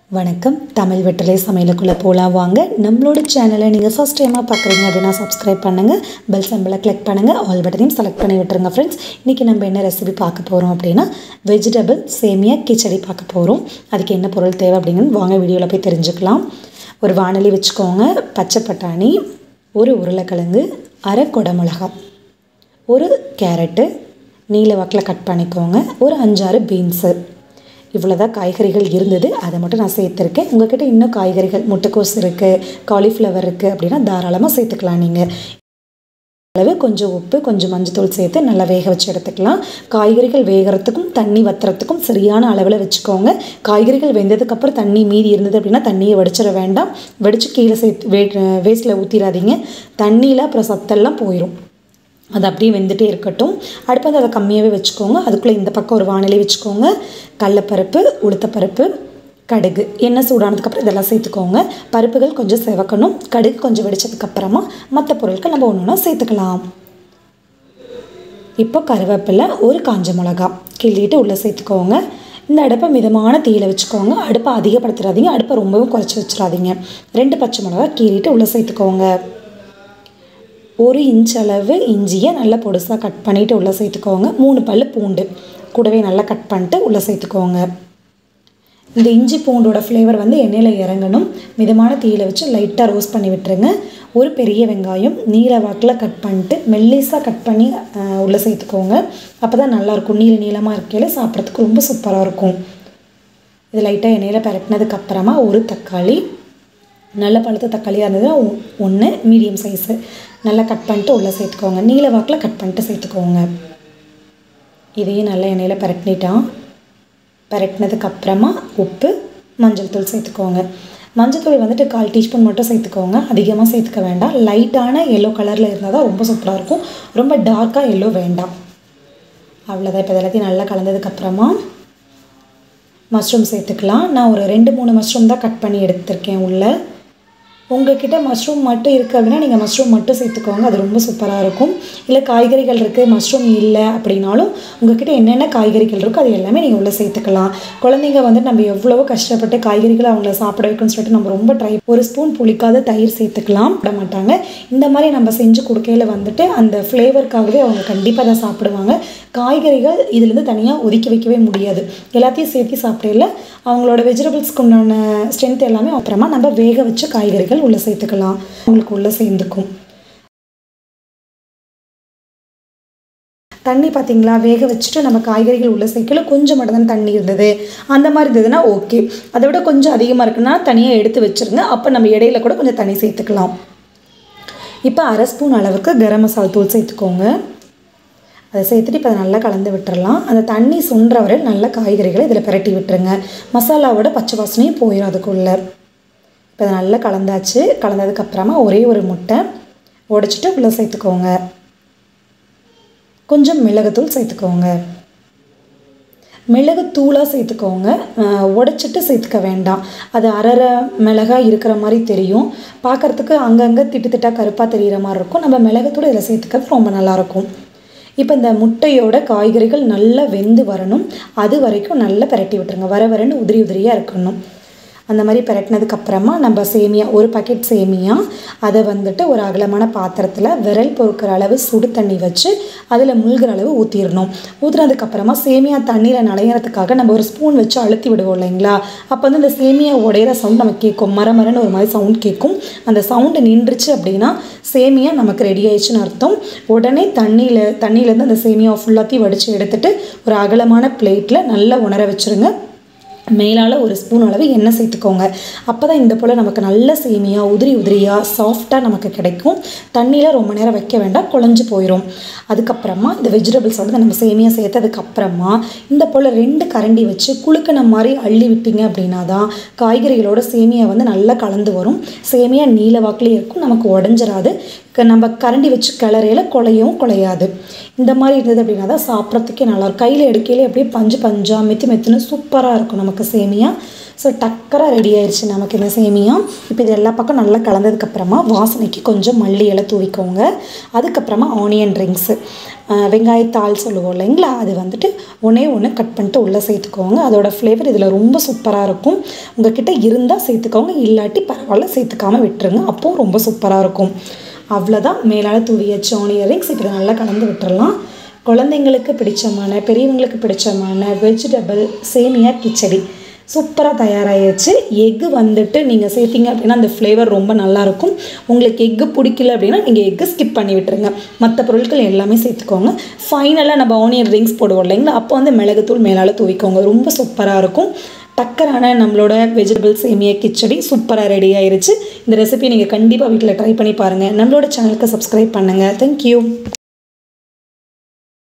வணக்கம் தமிழ் வெற்றிலை சமையலுக்குள்ளே போகலாம் வாங்க நம்மளோட சேனலை நீங்கள் ஃபஸ்ட் டைமாக பார்க்குறீங்க அப்படின்னா சப்ஸ்கிரைப் பண்ணுங்கள் பெல் சிம்பிளை கிளிக் பண்ணுங்கள் ஆல் பட்டனையும் செலக்ட் பண்ணி விட்டுருங்க ஃப்ரெண்ட்ஸ் இன்றைக்கி நம்ம என்ன ரெசிபி பார்க்க போகிறோம் அப்படின்னா வெஜிடபிள் சேமியா கிச்சடி பார்க்க போகிறோம் அதுக்கு என்ன பொருள் தேவை அப்படிங்கிறது வாங்க வீடியோவில் போய் தெரிஞ்சுக்கலாம் ஒரு வானொலி வச்சுக்கோங்க பச்சை பட்டாணி ஒரு உருளைக்கிழங்கு அரை குடமிளகா ஒரு கேரட்டு நீல வாக்கில் கட் பண்ணிக்கோங்க ஒரு அஞ்சாறு பீன்ஸு இவ்வளோதான் காய்கறிகள் இருந்தது அதை மட்டும் நான் சேர்த்துருக்கேன் உங்ககிட்ட இன்னும் காய்கறிகள் முட்டைக்கோஸ் இருக்குது காலிஃப்ளவர் இருக்குது அப்படின்னா தாராளமாக சேர்த்துக்கலாம் நீங்கள் அளவு கொஞ்சம் உப்பு கொஞ்சம் மஞ்சத்தூள் சேர்த்து நல்லா வேக வச்சு எடுத்துக்கலாம் காய்கறிகள் வேகிறதுக்கும் தண்ணி வத்துறதுக்கும் சரியான அளவில் வச்சுக்கோங்க காய்கறிகள் வெந்ததுக்கப்புறம் தண்ணி மீதி இருந்தது அப்படின்னா தண்ணியை வடிச்சிட வேண்டாம் வடித்து கீழே சேர்த்து வே வேஸ்ட்டில் ஊற்றிடாதீங்க தண்ணியில் அப்புறம் சத்தெல்லாம் போயிடும் அது அப்படியே வெந்துட்டே இருக்கட்டும் அடுப்பு வந்து அதை கம்மியாகவே வச்சுக்கோங்க அதுக்குள்ளே இந்த பக்கம் ஒரு வானிலை வச்சுக்கோங்க கடலப்பருப்பு உளுத்தப்பருப்பு கடுகு எண்ணெய் சூடானதுக்கப்புறம் இதெல்லாம் சேர்த்துக்கோங்க பருப்புகள் கொஞ்சம் செவக்கணும் கடுகு கொஞ்சம் வெடிச்சதுக்கப்புறமா மற்ற பொருட்கள் நம்ம ஒன்று ஒன்றா சேர்த்துக்கலாம் இப்போ கருவேப்பிலை ஒரு காஞ்ச மிளகா கிள்ளிட்டு உள்ளே சேர்த்துக்கோங்க இந்த அடுப்பை மிதமான தீயில வச்சுக்கோங்க அடுப்பை அதிகப்படுத்துறாதீங்க அடுப்பை ரொம்பவும் குறைச்சி வச்சிடாதீங்க ரெண்டு பச்சை மிளகா கீறிட்டு உள்ளே சேர்த்துக்கோங்க ஒரு இன்ச் அளவு இஞ்சியை நல்லா பொடுசாக கட் பண்ணிவிட்டு உள்ளே சேர்த்துக்கோங்க மூணு பல் பூண்டு கூடவே நல்லா கட் பண்ணிட்டு உள்ளே சேர்த்துக்கோங்க இந்த இஞ்சி பூண்டோட ஃப்ளேவர் வந்து எண்ணெயில் இறங்கணும் மிதமான தீயில வச்சு லைட்டாக ரோஸ்ட் பண்ணி விட்டுருங்க ஒரு பெரிய வெங்காயம் நீல வாக்கில் கட் பண்ணிட்டு மெல்லிஸாக கட் பண்ணி உள்ளே சேர்த்துக்கோங்க அப்போ தான் நல்லாயிருக்கும் நீல நீளமாக இருக்கையில் சாப்பிட்றதுக்கு ரொம்ப சூப்பராக இருக்கும் இது லைட்டாக எண்ணெயில் பரட்டினதுக்கப்புறமா ஒரு தக்காளி நல்ல பழுத்த தக்காளியாக இருந்ததுன்னா ஒன்று மீடியம் சைஸு நல்லா கட் பண்ணிட்டு உள்ளே சேர்த்துக்கோங்க நீல வாக்கில் கட் பண்ணிட்டு சேர்த்துக்கோங்க இதையும் நல்லா எண்ணெயில் பரட்டிட்டான் பரட்டினதுக்கப்புறமா உப்பு மஞ்சள் தூள் சேர்த்துக்கோங்க மஞ்சள் தூள் வந்துட்டு கால் டீஸ்பூன் மட்டும் சேர்த்துக்கோங்க அதிகமாக சேர்த்துக்க வேண்டாம் லைட்டான எல்லோ கலரில் இருந்தால் தான் ரொம்ப சூப்பராக இருக்கும் ரொம்ப டார்க்காக எல்லோ வேண்டாம் அவ்வளோதான் இப்போ எல்லாத்தையும் நல்லா கலந்ததுக்கப்புறமா மஷ்ரூம் சேர்த்துக்கலாம் நான் ஒரு ரெண்டு மூணு மஷ்ரூம் தான் கட் பண்ணி எடுத்திருக்கேன் உள்ளே உங்ககிட்ட மஷ்ரூம் மட்டும் இருக்குது அப்படின்னா நீங்கள் மஷ்ரூம் மட்டும் சேர்த்துக்கோங்க அது ரொம்ப சூப்பராக இருக்கும் இல்லை காய்கறிகள் இருக்குது மஷ்ரூம் இல்லை அப்படின்னாலும் உங்ககிட்ட என்னென்ன காய்கறிகள் இருக்கோ அது எல்லாமே நீங்கள் உள்ளே சேர்த்துக்கலாம் குழந்தைங்க வந்து நம்ம எவ்வளவோ கஷ்டப்பட்டு காய்கறிகளை அவங்கள சாப்பிட வைக்கணும்னு சொல்லிட்டு நம்ம ரொம்ப ட்ரை ஒரு ஸ்பூன் புளிக்காத தயிர் சேர்த்துக்கலாம் விட மாட்டாங்க இந்த மாதிரி நம்ம செஞ்சு கொடுக்கையில் வந்துட்டு அந்த ஃப்ளேவருக்காகவே அவங்க கண்டிப்பாக அதை சாப்பிடுவாங்க காய்கறிகள் இதுலேருந்து தனியாக ஒதுக்கி வைக்கவே முடியாது எல்லாத்தையும் சேர்த்து சாப்பிடையில அவங்களோட வெஜிடபிள்ஸ்க்கு உண்டான ஸ்ட்ரென்த் எல்லாமே அப்புறமா நம்ம வேக வச்ச காய்கறிகள் உள்ளே சேர்த்துக்கலாம் உங்களுக்கு உள்ளே சேர்ந்துக்கும் தண்ணி பார்த்தீங்களா வேக வச்சுட்டு நம்ம காய்கறிகள் உள்ளே சேர்க்கல கொஞ்சம் மட்டும் தான் தண்ணி இருந்தது அந்த மாதிரி இருந்ததுன்னா ஓகே அதை விட கொஞ்சம் அதிகமாக இருக்குன்னா தனியாக எடுத்து வச்சுருங்க அப்போ நம்ம இடையில கூட கொஞ்சம் தண்ணி சேர்த்துக்கலாம் இப்போ அரை ஸ்பூன் அளவுக்கு கரம் மசாலா தூள் சேர்த்துக்கோங்க அதை சேர்த்துட்டு இப்போ அதை நல்லா கலந்து விட்டுறலாம் அந்த தண்ணி சுன்ற வரை நல்ல காய்கறிகளை இதில் பிரட்டி விட்டுருங்க மசாலாவோட பச்சை வாசனையும் போயிடும் அதுக்குள்ளே இப்போ அதை நல்லா கலந்தாச்சு கலந்ததுக்கப்புறமா ஒரே ஒரு முட்டை உடச்சிட்டு உள்ளே சேர்த்துக்கோங்க கொஞ்சம் மிளகுத்தூள் சேர்த்துக்கோங்க மிளகுத்தூளாக சேர்த்துக்கோங்க உடச்சிட்டு சேர்த்துக்க வேண்டாம் அது அரரை மிளகாய் இருக்கிற மாதிரி தெரியும் பார்க்குறதுக்கு அங்கங்கே திட்டு திட்டாக கருப்பாக தெரிகிற மாதிரி இருக்கும் நம்ம மிளகுத்தூள் இதில் சேர்த்துக்கிறது ரொம்ப நல்லாயிருக்கும் இப்போ இந்த முட்டையோட காய்கறிகள் நல்லா வெந்து வரணும் அது வரைக்கும் நல்லா பிரட்டி விட்டுருங்க வர வரன்னு உதிரி உதிரியாக இருக்கணும் அந்த மாதிரி பிரட்டினதுக்கப்புறமா நம்ம சேமியா ஒரு பாக்கெட் சேமியா அதை வந்துட்டு ஒரு அகலமான பாத்திரத்தில் விரல் பொறுக்கிற அளவு சுடு தண்ணி வச்சு அதில் முழுகிற அளவு ஊற்றிடணும் ஊற்றுனதுக்கப்புறமா சேமியா தண்ணியில் நனையிறதுக்காக நம்ம ஒரு ஸ்பூன் வச்சு அழுத்தி விடுவோம் இல்லைங்களா அப்போ வந்து இந்த சேமியா உடையிற சவுண்ட் நமக்கு கேட்கும் மர மரன்னு ஒரு மாதிரி சவுண்ட் கேட்கும் அந்த சவுண்டு நின்றுச்சு அப்படின்னா சேமியா நமக்கு ரெடி ஆயிடுச்சுன்னு அர்த்தம் உடனே தண்ணியில் தண்ணியிலேருந்து அந்த சேமியாவை ஃபுல்லாத்தையும் வடித்து எடுத்துகிட்டு ஒரு அகலமான பிளேட்டில் நல்லா உணர வச்சுருங்க மேலால் ஒரு ஸ்பூன் அளவு எண்ணெய் சேர்த்துக்கோங்க அப்போ தான் இந்த போல் நமக்கு நல்ல சேமியாக உதிரி உதிரியாக சாஃப்டாக நமக்கு கிடைக்கும் தண்ணியில் ரொம்ப நேரம் வைக்க வேண்டாம் குழஞ்சி போயிடும் அதுக்கப்புறமா இந்த வெஜிடபிள்ஸோட நம்ம சேமியா சேர்த்ததுக்கப்புறமா இந்த போல் ரெண்டு கரண்டி வச்சு குழுக்கின மாதிரி அள்ளி விட்டீங்க அப்படின்னா தான் காய்கறிகளோட சேமியா வந்து நல்லா கலந்து வரும் சேமியா நீல வாக்கிலே இருக்கும் நமக்கு உடஞ்சிராது க- நம்ம கரண்டி வச்சு கிளறையில குழையவும் குழையாது இந்த மாதிரி இருந்தது அப்படின்னா தான் சாப்பிட்றதுக்கே நல்லா இருக்கும் கையில் எடுக்கையிலே அப்படியே பஞ்சு பஞ்சா மெத்து மெத்துன்னு சூப்பராக இருக்கும் நமக்கு சேமியா ஸோ டக்கராக ரெடி ஆயிடுச்சு நமக்கு இந்த சேமியா இப்போ இது எல்லா பக்கம் நல்லா கலந்ததுக்கப்புறமா வாசனைக்கு கொஞ்சம் மல்லி இலை தூவிக்கோங்க அதுக்கப்புறமா ஆனியன் ரிங்ஸு வெங்காயத்தாள் சொல்லுவோம் இல்லைங்களா அது வந்துட்டு ஒன்றே ஒன்று கட் பண்ணிட்டு உள்ளே சேர்த்துக்கோங்க அதோட ஃப்ளேவர் இதில் ரொம்ப சூப்பராக இருக்கும் உங்ககிட்ட இருந்தால் சேர்த்துக்கோங்க இல்லாட்டி பரவாயில்ல சேர்த்துக்காம விட்டுருங்க அப்போது ரொம்ப சூப்பராக இருக்கும் அவ்வளோதான் மேலால் தூவி வச்ச ஆனியன் ரிங்ஸ் இப்படி நல்லா கலந்து விட்டுறலாம் குழந்தைங்களுக்கு பிடிச்சமான பெரியவங்களுக்கு பிடிச்சமான வெஜிடபிள் சேமியா கிச்சடி சூப்பராக தயாராகிடுச்சு எக்கு வந்துட்டு நீங்கள் சேர்த்தீங்க அப்படின்னா அந்த ஃப்ளேவர் ரொம்ப நல்லாயிருக்கும் உங்களுக்கு எக்கு பிடிக்கல அப்படின்னா நீங்கள் எக்கு ஸ்கிப் பண்ணி விட்டுருங்க மற்ற பொருட்கள் எல்லாமே சேர்த்துக்கோங்க ஃபைனலாக நம்ம ஆனியன் ரிங்ஸ் போடுவோம் இல்லைங்களா அப்போ வந்து மிளகுத்தூள் மேலால் தூவிக்கோங்க ரொம்ப சூப்பராக இருக்கும் டக்கரான நம்மளோட வெஜிடபிள் சேமியா கிச்சடி சூப்பராக ரெடி ஆயிருச்சு இந்த ரெசிபி நீங்கள் கண்டிப்பாக வீட்டில் ட்ரை பண்ணி பாருங்கள் நம்மளோட சேனலுக்கு சப்ஸ்கிரைப் பண்ணுங்கள் தேங்க்யூ